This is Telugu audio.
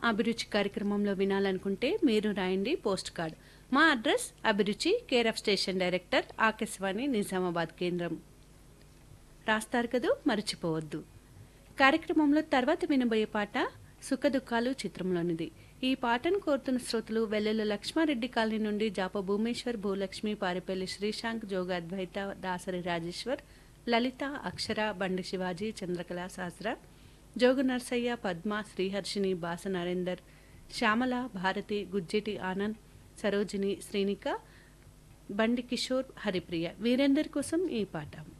అభిరుచి కార్యక్రమంలో వినాలనుకుంటే మీరు రాయండి పోస్ట్ కార్డ్ మా address Abhiruchi care of station director Akashvani Nizamabad కేంద్రం రాస్తారు కదూ మర్చిపోవద్దు కార్యక్రమంలో తర్వాత వినబోయే పాట సుఖదుఖాలు చిత్రంలోనిది ఈ పాటను కోరుతున్న శ్రోతలు వెల్లెల లక్ష్మారెడ్డి కాలనీ నుండి జాప భూమేశ్వర్ భూలక్ష్మి పారిపల్లి శ్రీశాంక్ జోగ అద్వైత దాసరి రాజేశ్వర్ లలిత అక్షర బండి శివాజీ చంద్రకళ శాస్త్ర జోగు నర్సయ్య పద్మ శ్రీహర్షిని బాస నరేందర్ శ్యామల భారతి గుజ్జెటి ఆనంద్ సరోజిని శ్రీనిక బండి కిషోర్ హరిప్రియ వీరందరి కోసం ఈ పాట